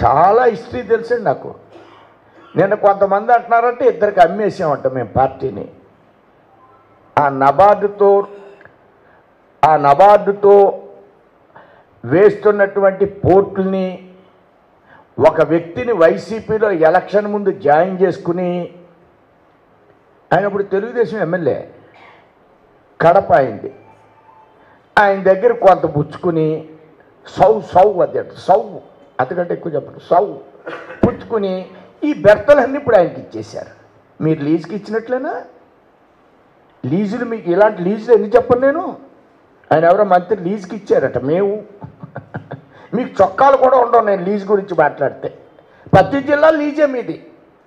చాలా హిస్టరీ తెలుసండి నాకు నిన్న కొంతమంది అంటున్నారంటే ఇద్దరికి అమ్మేసామంట మేము పార్టీని ఆ నబార్డుతో ఆ నబార్డుతో వేస్తున్నటువంటి పోర్టుల్ని ఒక వ్యక్తిని వైసీపీలో ఎలక్షన్ ముందు జాయిన్ చేసుకుని ఆయన ఇప్పుడు తెలుగుదేశం ఎమ్మెల్యే కడప అయింది ఆయన దగ్గర కొంత పుచ్చుకుని సౌ సౌ అది సౌ అంతకంటే ఎక్కువ చెప్పండి సౌ పుచ్చుకుని ఈ బెర్తలన్నీ ఇప్పుడు ఆయనకి ఇచ్చేశారు మీరు లీజుకి ఇచ్చినట్లేనా లీజులు మీకు ఇలాంటి లీజులు ఎన్ని చెప్పను నేను ఆయన ఎవరో మంత్రి లీజుకి ఇచ్చారట మేము మీకు చొక్కాలు కూడా ఉండవు నేను లీజ్ గురించి మాట్లాడితే ప్రతి జిల్లా లీజే మీది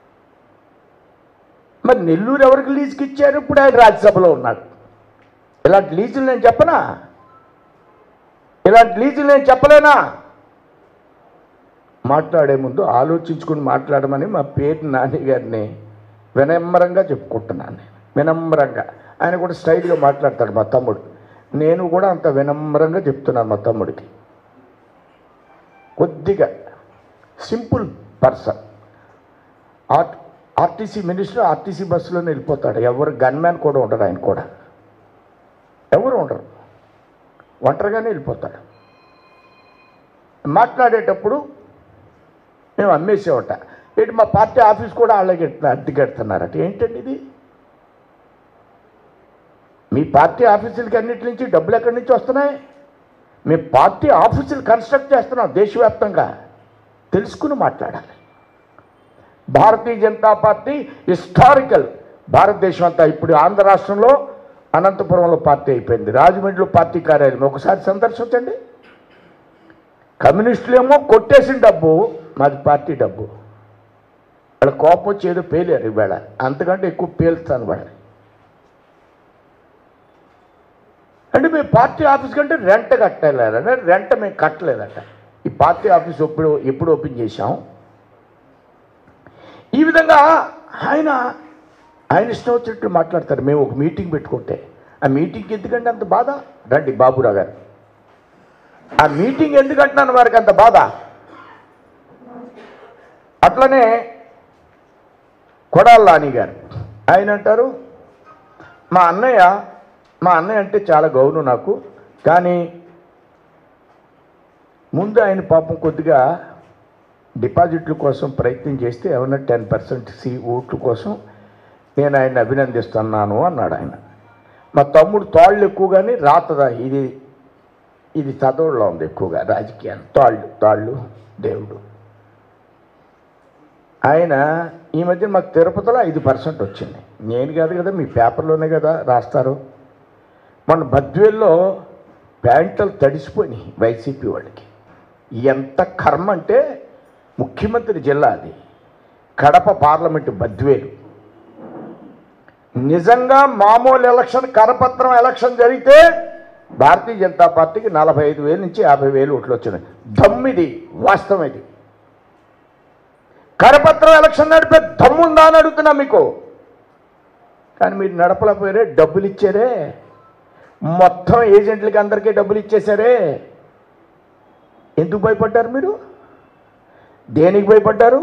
మరి నెల్లూరు ఎవరికి లీజుకి ఇచ్చారు ఇప్పుడు ఆయన రాజ్యసభలో ఉన్నాడు ఇలాంటి లీజులు నేను చెప్పనా ఇలాంటి లీజులు నేను చెప్పలేనా మాట్లాడే ముందు ఆలోచించుకుని మాట్లాడమని మా పేరు నాని గారిని వినమ్రంగా చెప్పుకుంటున్నాను నేను వినమ్రంగా ఆయన కూడా స్టైల్గా మాట్లాడతాడు మా తమ్ముడు నేను కూడా అంత వినమ్రంగా చెప్తున్నాను మా తమ్ముడికి కొద్దిగా simple person R RTC minister RTC బస్సులోనే వెళ్ళిపోతాడు ఎవరు గన్మ్యాన్ కూడా ఉండరు ఆయన కూడా ఎవరు ఉండరు ఒంటరిగానే వెళ్ళిపోతాడు మాట్లాడేటప్పుడు మేము అమ్మేసేవట ఏంటి మా పార్టీ ఆఫీస్ కూడా వాళ్ళకి అద్దె కడుతున్నారట ఏంటండి ఇది మీ పార్టీ ఆఫీసులకి అన్నిటి నుంచి డబ్బులు ఎక్కడి నుంచి వస్తున్నాయి మీ పార్టీ ఆఫీసులు కన్స్ట్రక్ట్ చేస్తున్నాం దేశవ్యాప్తంగా తెలుసుకుని మాట్లాడాలి భారతీయ జనతా పార్టీ హిస్టారికల్ భారతదేశం అంతా ఇప్పుడు ఆంధ్ర రాష్ట్రంలో అనంతపురంలో పార్టీ అయిపోయింది రాజమండ్రిలో పార్టీ కార్యాలయం ఒకసారి సందర్శించండి కమ్యూనిస్టులేమో కొట్టేసిన డబ్బు మాది పార్టీ డబ్బు వాళ్ళ కోపం వచ్చి ఏదో పేలారు ఇవాళ అంతకంటే ఎక్కువ పేలుస్తాను వాళ్ళని అంటే మేము పార్టీ ఆఫీస్ కంటే రెంట్ కట్టలేదంటే రెంట్ మేము కట్టలేదట ఈ పార్టీ ఆఫీస్ ఎప్పుడు ఎప్పుడు ఓపెన్ చేశాం ఈ విధంగా ఆయన ఆయన ఇష్టం వచ్చినట్టు మాట్లాడతారు మేము ఒక మీటింగ్ పెట్టుకుంటే ఆ మీటింగ్కి ఎందుకంటే అంత బాధ రండి బాబురావు గారు ఆ మీటింగ్ ఎందుకంటున్నాను వారికి అంత బాధ అట్లనే కొడాల నాని గారు ఆయన అంటారు మా అన్నయ్య మా అన్నయ్య అంటే చాలా గౌరవం నాకు కానీ ముందు ఆయన పాపం కొద్దిగా డిపాజిట్ల కోసం ప్రయత్నం చేస్తే ఏమన్నా టెన్ పర్సెంట్ సి ఓట్ల కోసం నేను ఆయన అభినందిస్తున్నాను అన్నాడు ఆయన మా తమ్ముడు తాళ్ళు ఎక్కువగానే రాతదా ఇది ఇది చదవడంలో ఉంది ఎక్కువగా రాజకీయాలు తాళ్ళు తాళ్ళు దేవుడు ఆయన ఈ మధ్య మాకు తిరుపతిలో ఐదు పర్సెంట్ వచ్చింది నేను కాదు కదా మీ పేపర్లోనే కదా రాస్తారు మన బద్వేల్లో ప్యాంట్లు తడిసిపోయినాయి వైసీపీ వాళ్ళకి ఎంత కర్మ అంటే ముఖ్యమంత్రి జిల్లా అది కడప పార్లమెంటు బద్వేలు నిజంగా మామూలు ఎలక్షన్ కరపత్రం ఎలక్షన్ జరిగితే భారతీయ జనతా పార్టీకి నలభై ఐదు వేల నుంచి యాభై వేలు ఓట్లు వచ్చినాయి దమ్మిది వాస్తవం ఇది కరపత్రం ఎలక్షన్ నడిపే దమ్ముందా అని అడుగుతున్నా మీకు కానీ మీరు నడపలేకపోయారే డబ్బులు ఇచ్చారే మొత్తం ఏజెంట్లకి అందరికీ డబ్బులు ఇచ్చేశారే ఎందుకు భయపడ్డారు మీరు దేనికి భయపడ్డారు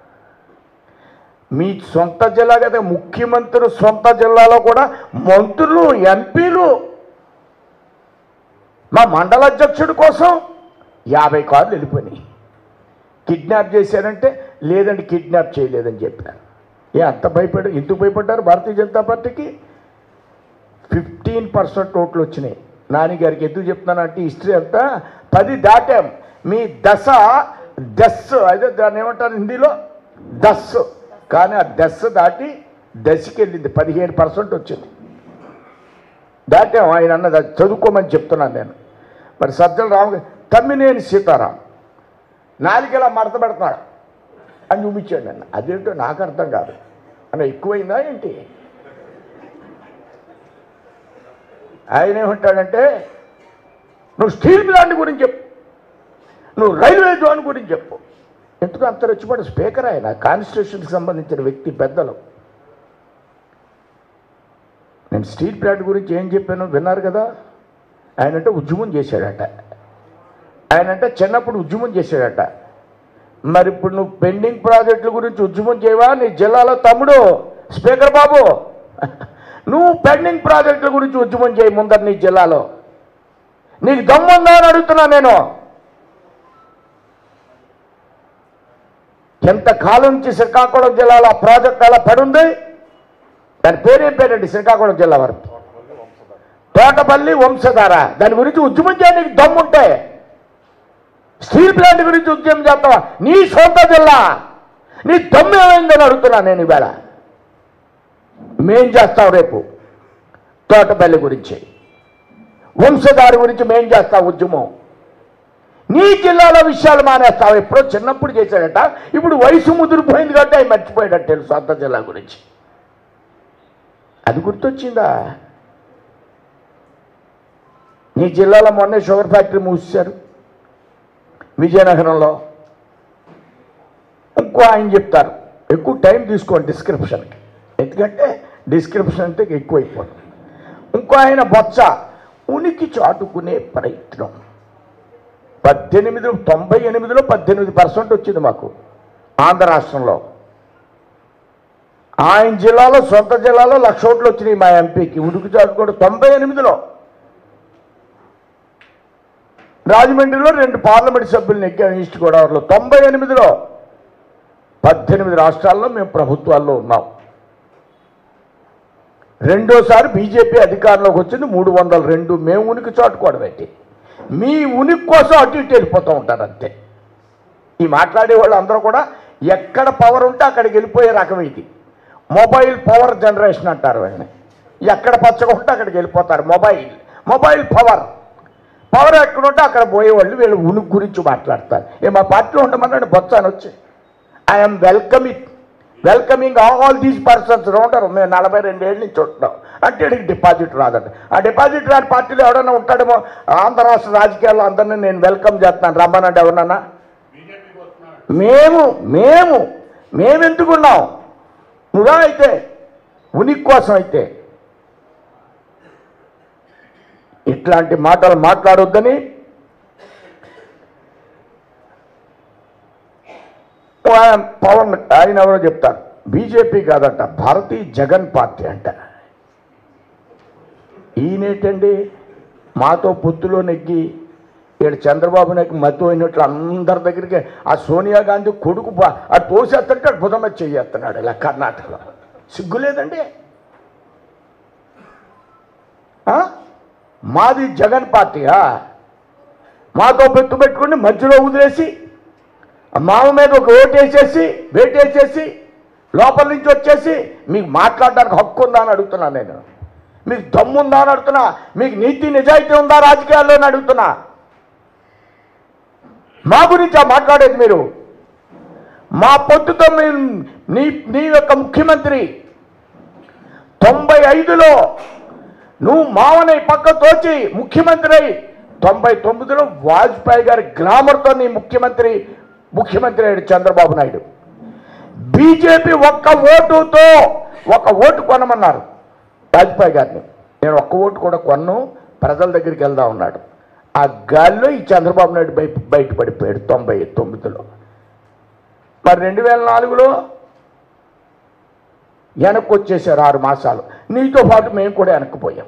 మీ సొంత జిల్లా కదా ముఖ్యమంత్రి సొంత జిల్లాలో కూడా మంత్రులు ఎంపీలు మా మండల అధ్యక్షుడి కోసం యాభై కార్లు వెళ్ళిపోయినాయి కిడ్నాప్ చేశారంటే లేదండి కిడ్నాప్ చేయలేదని చెప్పారు ఏ అంత భయపడి ఎందుకు భయపడ్డారు భారతీయ జనతా పార్టీకి ఫిఫ్టీన్ పర్సెంట్ ఓట్లు వచ్చినాయి నాన్నగారికి ఎందుకు చెప్తున్నానంటే హిస్టరీ అంతా పది దాటాం మీ దశ దస్ అదే దాన్ని ఏమంటారు హిందీలో దస్ కానీ ఆ దశ దాటి దశకి వెళ్ళింది పదిహేను పర్సెంట్ వచ్చింది దాటాం ఆయన అన్నది అది చదువుకోమని చెప్తున్నాను నేను మరి సజ్జల రామ తమ్మినేని సీతారాం నాలుగేలా మడత పెడతాడు అని చూపించాడు నన్ను అదేంటో నాకు అర్థం కాదు అన్న ఎక్కువైందా ఏంటి ఆయన ఏమంటాడంటే నువ్వు స్టీల్ ప్లాంట్ గురించి చెప్పు నువ్వు రైల్వే జోన్ గురించి చెప్పు ఎందుకు అంత రెచ్చిపడి స్పీకర్ ఆయన కాన్స్టిట్యూషన్కి సంబంధించిన వ్యక్తి పెద్దలు నేను స్టీల్ ప్లాంట్ గురించి ఏం చెప్పానో విన్నారు కదా ఆయనంటే ఉద్యమం చేశాడట ఆయనంటే చిన్నప్పుడు ఉద్యమం చేశాడట మరి ఇప్పుడు నువ్వు పెండింగ్ ప్రాజెక్టుల గురించి ఉద్యమం చేయవా నీ జిల్లాలో తమ్ముడు స్పీకర్ బాబు నువ్వు పెండింగ్ ప్రాజెక్టుల గురించి ఉద్యమం చేయి ముందర నీ జిల్లాలో నీకు దమ్ముందా అని అడుగుతున్నా నేను ఎంత కాలం నుంచి శ్రీకాకుళం జిల్లాలో ఆ ప్రాజెక్ట్ అలా పడుంది దాని పేరేం పేరండి శ్రీకాకుళం జిల్లా వరకు తోటపల్లి వంశధార దాని గురించి ఉద్యమం చేయడానికి దమ్ముంటే స్టీల్ ప్లాంట్ గురించి ఉద్యమం చేస్తావా నీ సొంత జిల్లా నీ దమ్ము ఏమైందని అడుగుతున్నా నేను ఈవేళ మేం చేస్తాం రేపు తోటపల్లి గురించి వంశధార గురించి మేం చేస్తాం ఉద్యమం నీ జిల్లాలో విషయాలు మానేస్తావు ఎప్పుడో చిన్నప్పుడు చేశాడట ఇప్పుడు వయసు ముదిరిపోయింది కాబట్టి అవి మర్చిపోయాడట తెలుసు సొంత జిల్లా గురించి అది గుర్తొచ్చిందా నీ జిల్లాలో మొన్నే షుగర్ ఫ్యాక్టరీ మూసేశారు విజయనగరంలో ఇంకో ఆయన చెప్తారు ఎక్కువ టైం తీసుకోండి డిస్క్రిప్షన్కి ఎందుకంటే డిస్క్రిప్షన్ అంటే ఎక్కువైపోతుంది ఇంకో ఆయన బొత్స ఉనికి చాటుకునే ప్రయత్నం పద్దెనిమిది తొంభై ఎనిమిదిలో పద్దెనిమిది పర్సెంట్ వచ్చింది మాకు ఆంధ్ర రాష్ట్రంలో ఆయన జిల్లాలో సొంత జిల్లాలో లక్ష ఓట్లు వచ్చినాయి మా ఎంపీకి ఉడుకు చాటుకోవడం తొంభై ఎనిమిదిలో రాజమండ్రిలో రెండు పార్లమెంట్ సభ్యులు నెగ్గాం ఈస్ట్ గోదావరిలో తొంభై ఎనిమిదిలో పద్దెనిమిది రాష్ట్రాల్లో మేము ప్రభుత్వాల్లో ఉన్నాం రెండోసారి బీజేపీ అధికారంలోకి వచ్చింది మూడు వందల రెండు మేము ఉనికి చాటుకోవడం ఏంటి మీ ఉనికి కోసం అటు ఇటు వెళ్ళిపోతూ ఉంటారు అంతే ఈ మాట్లాడే వాళ్ళు అందరూ కూడా ఎక్కడ పవర్ ఉంటే అక్కడికి వెళ్ళిపోయే రకం ఇది మొబైల్ పవర్ జనరేషన్ అంటారు వీళ్ళని ఎక్కడ పచ్చగా ఉంటే అక్కడికి వెళ్ళిపోతారు మొబైల్ మొబైల్ పవర్ పవర్ ఎక్కడ ఉంటే అక్కడ పోయేవాళ్ళు వీళ్ళు ఉనికి గురించి మాట్లాడతారు ఏ మా పార్టీలో ఉండమన్నాడు బొత్స అని వచ్చి I'm welcoming welcoming all these persons ఉంటారు మేము నలభై రెండేళ్ళ నుంచి ఉంటున్నాం అంటే వీడికి డిపాజిట్ రాదంట ఆ డిపాజిట్ రాని పార్టీలో ఎవడన్నా ఉంటాడేమో ఆంధ్ర రాష్ట్ర రాజకీయాల్లో అందరినీ నేను వెల్కమ్ చేస్తున్నాను రమ్మనండి ఎవరన్నా మేము మేము మేమెందుకున్నాం నువ్వా అయితే ఉనికి కోసం అయితే ఇట్లాంటి మాటలు మాట్లాడొద్దని ఆయన పవన్ ఆయన ఎవరో చెప్తారు బీజేపీ కాదంట భారతీయ జగన్ పార్టీ అంట ఈయనేటండి మాతో పొత్తులో నెగ్గి ఇక్కడ చంద్రబాబు నాయుడు మత్తు అయినట్లు అందరి దగ్గరికి ఆ సోనియా గాంధీ కొడుకు బా- ఆ తోసేస్తుంటే అటు భుజం మీద చెయ్యేస్తున్నాడు ఇలా కర్ణాటకలో సిగ్గులేదండి ఆ? మాది జగన్ పార్టీయా మాతో పెట్టు పెట్టుకుని మధ్యలో వదిలేసి ఆ మామ మీద ఒక ఓటు వేసేసి వేటేసేసి లోపల నుంచి వచ్చేసి మీకు మాట్లాడడానికి హక్కు ఉందా అని అడుగుతున్నా నేను మీకు దమ్ముందా అని అడుగుతున్నా మీకు నీతి నిజాయితీ ఉందా రాజకీయాల్లో అని అడుగుతున్నా మా గురించి ఆ మాట్లాడేది మీరు మా పొత్తుతో మీ నీ నీ యొక్క ముఖ్యమంత్రి తొంభై ఐదులో నువ్వు మావని పక్క తోచి ముఖ్యమంత్రి అయి తొంభై తొమ్మిదిలో వాజ్పేయి గారి గ్లామర్తో నీ ముఖ్యమంత్రి ముఖ్యమంత్రి అయ్యాడు చంద్రబాబు నాయుడు బీజేపీ ఒక్క ఓటుతో ఒక ఓటు కొనమన్నారు వాజ్పేయి గారిని నేను ఒక్క ఓటు కూడా కొన్ను ప్రజల దగ్గరికి వెళ్దా ఉన్నాడు ఆ గాల్లో ఈ చంద్రబాబు నాయుడు బయట బయటపడిపోయాడు తొంభై తొమ్మిదిలో మరి రెండు వేల నాలుగులో వెనక్కి వచ్చేసారు ఆరు మాసాలు నీతో పాటు మేము కూడా వెనక్కిపోయాం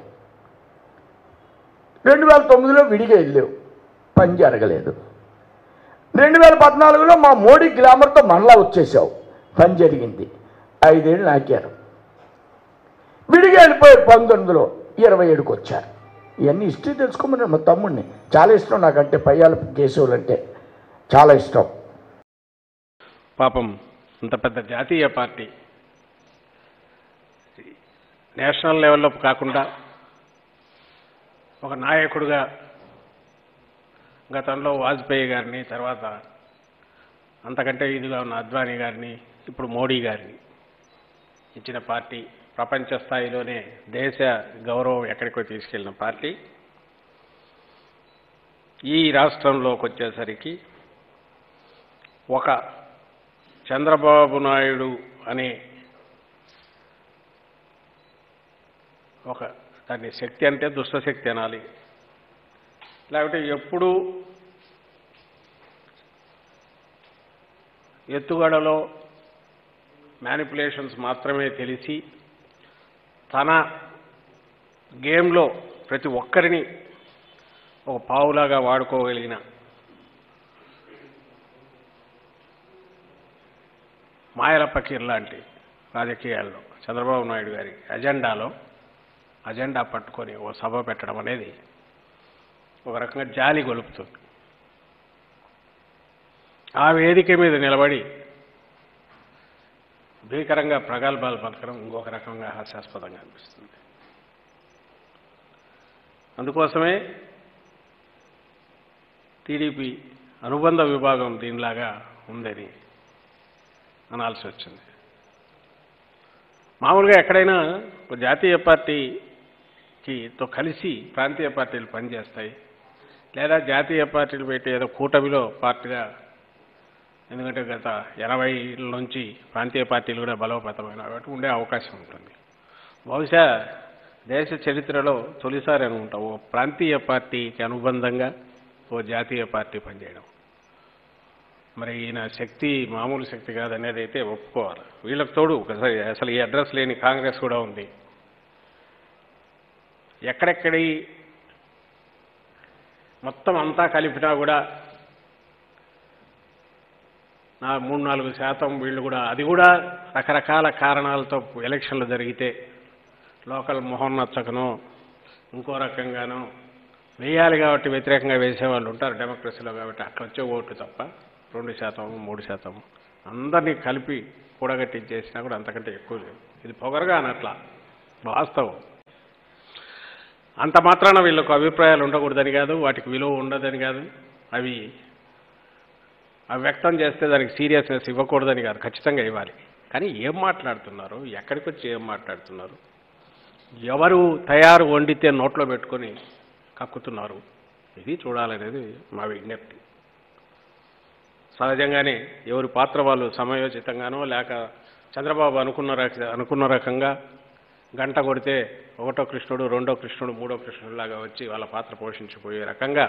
రెండు వేల తొమ్మిదిలో విడిగా వెళ్ళావు పని జరగలేదు రెండు వేల పద్నాలుగులో మా మోడీ గ్లామర్తో మరలా వచ్చేసావు పని జరిగింది ఐదేళ్ళు నాకారు విడిగా వెళ్ళిపోయారు పంతొమ్మిదిలో ఇరవై ఏడుకి వచ్చారు ఇవన్నీ హిస్టరీ తెలుసుకోమని మా తమ్ముడిని చాలా ఇష్టం నాకంటే పయ్యాల కేశవులు అంటే చాలా ఇష్టం పాపం అంత పెద్ద జాతీయ పార్టీ నేషనల్ లెవెల్లో కాకుండా ఒక నాయకుడిగా గతంలో వాజ్పేయి గారిని తర్వాత అంతకంటే ఇదిగా ఉన్న అద్వానీ గారిని ఇప్పుడు మోడీ గారిని ఇచ్చిన పార్టీ ప్రపంచ స్థాయిలోనే దేశ గౌరవం ఎక్కడికో తీసుకెళ్లిన పార్టీ ఈ రాష్ట్రంలోకి వచ్చేసరికి ఒక చంద్రబాబు నాయుడు అనే ఒక దాన్ని శక్తి అంటే దుష్టశక్తి అనాలి లేకపోతే ఎప్పుడు ఎత్తుగడలో మ్యానిపులేషన్స్ మాత్రమే తెలిసి తన గేమ్లో ప్రతి ఒక్కరిని ఒక పావులాగా వాడుకోగలిగిన మాయల పకీర్ లాంటి రాజకీయాల్లో చంద్రబాబు నాయుడు గారి అజెండాలో అజెండా పట్టుకొని ఓ సభ పెట్టడం అనేది ఒక రకంగా జాలి గొలుపుతుంది ఆ వేదిక మీద నిలబడి భీకరంగా ప్రగల్భాలు పలకడం ఇంకొక రకంగా హాస్యాస్పదంగా అనిపిస్తుంది అందుకోసమే టీడీపీ అనుబంధ విభాగం దీనిలాగా ఉందని అనాల్సి వచ్చింది మామూలుగా ఎక్కడైనా ఒక జాతీయ పార్టీకి తో కలిసి ప్రాంతీయ పార్టీలు పనిచేస్తాయి లేదా జాతీయ పార్టీలు పెట్టి ఏదో కూటమిలో పార్టీగా ఎందుకంటే గత ఎనభై నుంచి ప్రాంతీయ పార్టీలు కూడా బలోపేతమైన కాబట్టి ఉండే అవకాశం ఉంటుంది బహుశా దేశ చరిత్రలో తొలిసారి అనుకుంటా ఓ ప్రాంతీయ పార్టీకి అనుబంధంగా ఓ జాతీయ పార్టీ పనిచేయడం మరి ఈయన శక్తి మామూలు శక్తి కాదనేది అయితే ఒప్పుకోవాలి వీళ్ళకి తోడు ఒకసారి అసలు ఈ అడ్రస్ లేని కాంగ్రెస్ కూడా ఉంది ఎక్కడెక్కడి మొత్తం అంతా కలిపినా కూడా నా మూడు నాలుగు శాతం వీళ్ళు కూడా అది కూడా రకరకాల కారణాలతో ఎలక్షన్లు జరిగితే లోకల్ మొహం నచ్చకనో ఇంకో రకంగానో వేయాలి కాబట్టి వ్యతిరేకంగా వేసేవాళ్ళు ఉంటారు డెమోక్రసీలో కాబట్టి అట్లా వచ్చే ఓట్లు తప్ప రెండు శాతం మూడు శాతం అందరినీ కలిపి కూడగట్టించేసినా కూడా అంతకంటే ఎక్కువ లేదు ఇది పొగరగా అనట్లా వాస్తవం అంత మాత్రాన వీళ్ళకు అభిప్రాయాలు ఉండకూడదని కాదు వాటికి విలువ ఉండదని కాదు అవి అవి వ్యక్తం చేస్తే దానికి సీరియస్నెస్ ఇవ్వకూడదని కాదు ఖచ్చితంగా ఇవ్వాలి కానీ ఏం మాట్లాడుతున్నారు ఎక్కడికి వచ్చి ఏం మాట్లాడుతున్నారు ఎవరు తయారు వండితే నోట్లో పెట్టుకొని కక్కుతున్నారు ఇది చూడాలనేది మా విజ్ఞప్తి సహజంగానే ఎవరి పాత్ర వాళ్ళు సమయోచితంగానో లేక చంద్రబాబు అనుకున్న రక అనుకున్న రకంగా గంట కొడితే ఒకటో కృష్ణుడు రెండో కృష్ణుడు మూడో కృష్ణుడు లాగా వచ్చి వాళ్ళ పాత్ర పోషించిపోయే రకంగా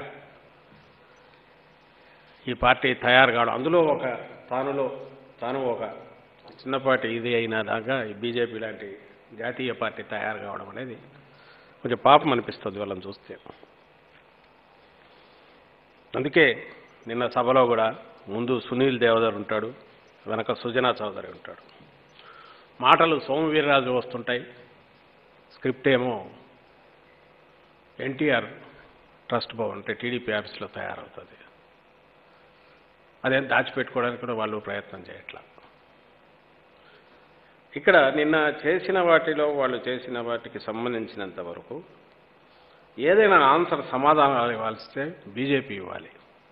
ఈ పార్టీ తయారు కావడం అందులో ఒక తానులో తాను ఒక చిన్నపాటి ఇది అయిన దాకా ఈ బీజేపీ లాంటి జాతీయ పార్టీ తయారు కావడం అనేది కొంచెం పాపం అనిపిస్తుంది వాళ్ళని చూస్తే అందుకే నిన్న సభలో కూడా ముందు సునీల్ దేవదర్ ఉంటాడు వెనక సుజనా చౌదరి ఉంటాడు మాటలు సోమవీర్రాజు వస్తుంటాయి స్క్రిప్ట్ ఏమో ఎన్టీఆర్ ట్రస్ట్ భవన్ అంటే టీడీపీ ఆఫీస్లో తయారవుతుంది అదేం దాచిపెట్టుకోవడానికి కూడా వాళ్ళు ప్రయత్నం చేయట్లా ఇక్కడ నిన్న చేసిన వాటిలో వాళ్ళు చేసిన వాటికి సంబంధించినంత వరకు ఏదైనా ఆన్సర్ సమాధానాలు ఇవ్వాల్స్తే బీజేపీ ఇవ్వాలి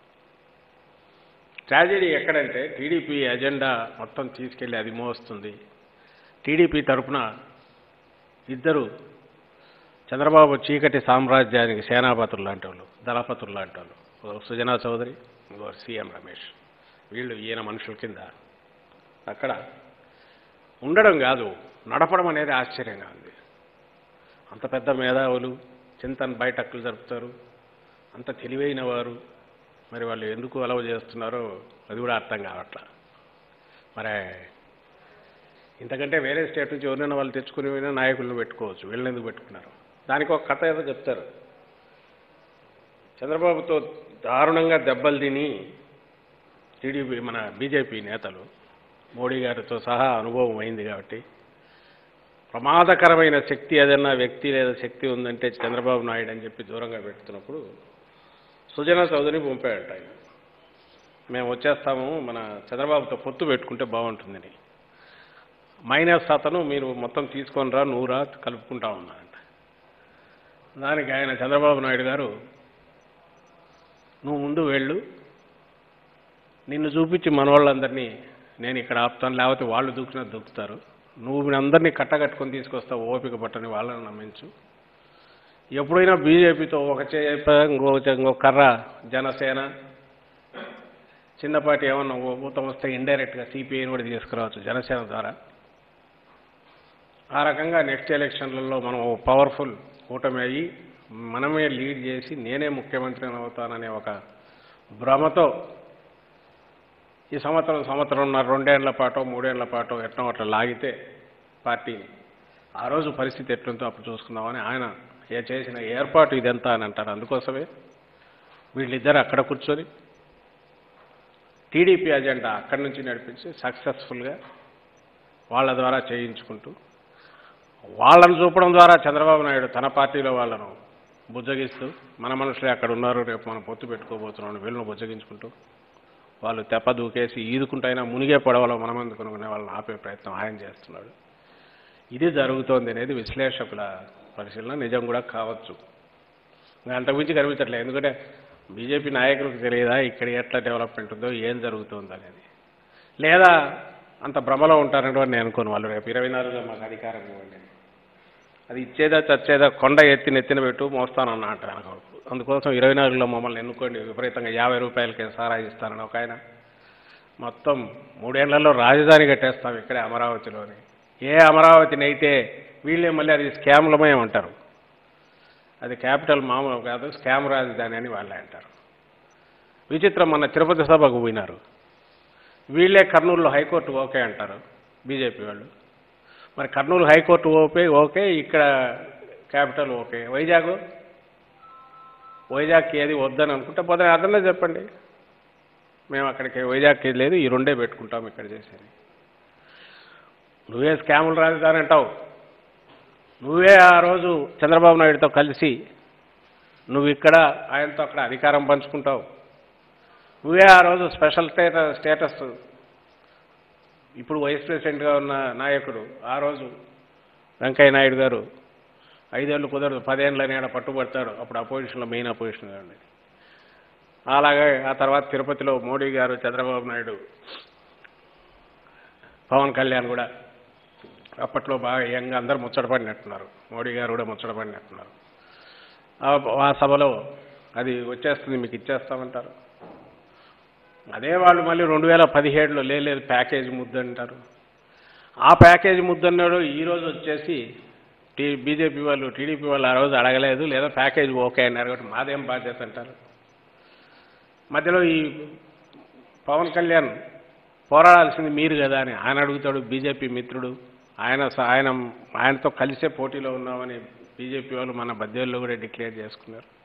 ట్రాజెడీ ఎక్కడంటే టీడీపీ ఎజెండా మొత్తం తీసుకెళ్లి అది మోస్తుంది టీడీపీ తరపున ఇద్దరు చంద్రబాబు చీకటి సామ్రాజ్యానికి సేనాపతులు లాంటి వాళ్ళు దళపతులు లాంటి వాళ్ళు ఓ సుజనా చౌదరి ఇంకో సీఎం రమేష్ వీళ్ళు ఈయన మనుషుల కింద అక్కడ ఉండడం కాదు నడపడం అనేది ఆశ్చర్యంగా ఉంది అంత పెద్ద మేధావులు చింతన్ బయటక్కులు జరుపుతారు అంత తెలివైన వారు మరి వాళ్ళు ఎందుకు అలవ చేస్తున్నారో అది కూడా అర్థం కావట్లా మరి ఇంతకంటే వేరే స్టేట్ నుంచి ఎవరైనా వాళ్ళు తెచ్చుకుని పోయినా నాయకులను పెట్టుకోవచ్చు వీళ్ళని ఎందుకు పెట్టుకున్నారు దానికి ఒక కథ ఏదో చెప్తారు చంద్రబాబుతో దారుణంగా దెబ్బలు తిని టీడీపీ మన బీజేపీ నేతలు మోడీ గారితో సహా అనుభవం అయింది కాబట్టి ప్రమాదకరమైన శక్తి ఏదైనా వ్యక్తి లేదా శక్తి ఉందంటే చంద్రబాబు నాయుడు అని చెప్పి దూరంగా పెడుతున్నప్పుడు సుజనా చౌదరి పంపాడట ఆయన మేము వచ్చేస్తాము మన చంద్రబాబుతో పొత్తు పెట్టుకుంటే బాగుంటుందని మైనస్ అతను మీరు మొత్తం తీసుకొని రా నూరా కలుపుకుంటా ఉన్నారంట దానికి ఆయన చంద్రబాబు నాయుడు గారు నువ్వు ముందు వెళ్ళు నిన్ను చూపించి మనవాళ్ళందరినీ నేను ఇక్కడ ఆపుతాను లేకపోతే వాళ్ళు దూకినా దూకుతారు నువ్వు అందరినీ కట్టగట్టుకొని తీసుకొస్తావు ఓపిక పట్టని వాళ్ళని నమ్మించు ఎప్పుడైనా బీజేపీతో ఒక చేప ఇంకో చే- ఇంకో కర్ర జనసేన చిన్నపాటి ఏమన్నా ఓ ఊతం వస్తే ఇండైరెక్ట్గా సిపిఐని కూడా తీసుకురావచ్చు జనసేన ద్వారా ఆ రకంగా నెక్స్ట్ ఎలక్షన్లలో మనం ఓ పవర్ఫుల్ కూటమి అయ్యి మనమే లీడ్ చేసి నేనే ముఖ్యమంత్రిని అవుతాననే ఒక భ్రమతో ఈ సంవత్సరం సంవత్సరంన్నర రెండేళ్ల పాటు మూడేళ్ల పాటు ఎట్లా అట్లా లాగితే పార్టీని ఆ రోజు పరిస్థితి ఎట్లుందో అప్పుడు చూసుకుందామని ఆయన ఏ చేసిన ఏర్పాటు ఇదంతా అని అంటారు అందుకోసమే వీళ్ళిద్దరు అక్కడ కూర్చొని టీడీపీ అజెండా అక్కడి నుంచి నడిపించి సక్సెస్ఫుల్గా వాళ్ళ ద్వారా చేయించుకుంటూ వాళ్ళను చూపడం ద్వారా చంద్రబాబు నాయుడు తన పార్టీలో వాళ్ళను బుజ్జగిస్తూ మన మనుషులే అక్కడ ఉన్నారు రేపు మనం పొత్తు పెట్టుకోబోతున్నాం వీళ్ళను బుజ్జగించుకుంటూ వాళ్ళు తెప్ప దూకేసి ఈదుకుంటైనా మునిగే పడవలో మనమందు కొనుక్కునే వాళ్ళని ఆపే ప్రయత్నం ఆయన చేస్తున్నాడు ఇది జరుగుతోంది అనేది విశ్లేషకుల పరిశీలన నిజం కూడా కావచ్చు ఇంకా అంతకుమించి కనిపించట్లేదు ఎందుకంటే బీజేపీ నాయకులకు తెలియదా ఇక్కడ ఎట్లా డెవలప్మెంట్ ఉందో ఏం జరుగుతుందో అనేది లేదా అంత భ్రమలో ఉంటారని కూడా నేను అనుకోను వాళ్ళు రేపు ఇరవై నాలుగులో మాకు అధికారం ఇవ్వండి అది ఇచ్చేదా చచ్చేదా కొండ ఎత్తి నెత్తిన పెట్టు మోస్తానన్న అంటారు ఆయన కొడుకు. అందుకోసం ఇరవై నాలుగులో మమ్మల్ని ఎన్నుకోండి విపరీతంగా యాభై రూపాయలకి సారా ఇస్తానని ఒక ఆయన మొత్తం మూడేళ్లలో రాజధాని కట్టేస్తాం ఇక్కడే అమరావతిలోని ఏ అమరావతిని అయితే వీళ్ళే మళ్ళీ అది స్కామ్లమయం అంటారు అది క్యాపిటల్ మామూలు కాదు స్కామ్ రాజధాని అని వాళ్ళే అంటారు విచిత్రం మన తిరుపతి సభకు పోయినారు వీళ్ళే కర్నూలులో హైకోర్టు ఓకే అంటారు బీజేపీ వాళ్ళు మరి కర్నూలు హైకోర్టు ఓకే ఓకే ఇక్కడ క్యాపిటల్ ఓకే వైజాగ్ వైజాగ్కి ఏది వద్దని అనుకుంటే పోతే అదన్నా చెప్పండి మేము అక్కడికి వైజాగ్కి లేదు ఈ రెండే పెట్టుకుంటాం ఇక్కడ చేసేది నువ్వే స్కాములు రాజధాని అంటావు నువ్వే ఆ రోజు చంద్రబాబు నాయుడుతో కలిసి నువ్వు ఇక్కడ ఆయనతో అక్కడ అధికారం పంచుకుంటావు నువ్వే ఆ రోజు స్పెషల్ స్టేటస్ స్టేటస్ ఇప్పుడు వైస్ ప్రెసిడెంట్గా ఉన్న నాయకుడు ఆ రోజు వెంకయ్య నాయుడు గారు ఐదేళ్ళు కుదరదు పదేళ్ళ నేడ పట్టుబడతాడు అప్పుడు అపోజిషన్లో మెయిన్ అపోజిషన్ అండి అలాగే ఆ తర్వాత తిరుపతిలో మోడీ గారు చంద్రబాబు నాయుడు పవన్ కళ్యాణ్ కూడా అప్పట్లో బాగా యంగ్ అందరూ ముచ్చటపడినట్టున్నారు మోడీ గారు కూడా ముచ్చటపడినట్టున్నారు ఆ- ఆ సభలో అది వచ్చేస్తుంది మీకు ఇచ్చేస్తామంటారు అదే వాళ్ళు మళ్ళీ రెండు వేల పదిహేడులో లేదు ప్యాకేజ్ ముద్దు అంటారు ఆ ప్యాకేజ్ ముద్దన్నాడు ఈ రోజు వచ్చేసి టీ బీజేపీ వాళ్ళు టీడీపీ వాళ్ళు ఆ రోజు అడగలేదు లేదా ప్యాకేజ్ ఓకే అన్నారు కాబట్టి మాదేం బాధ్యత అంటారు మధ్యలో ఈ పవన్ కళ్యాణ్ పోరాడాల్సింది మీరు కదా అని ఆయన అడుగుతాడు బీజేపీ మిత్రుడు ఆయన స- ఆయన ఆయనతో కలిసే పోటీలో ఉన్నామని బీజేపీ వాళ్ళు మన బద్దెల్లో కూడా డిక్లేర్ చేసుకున్నారు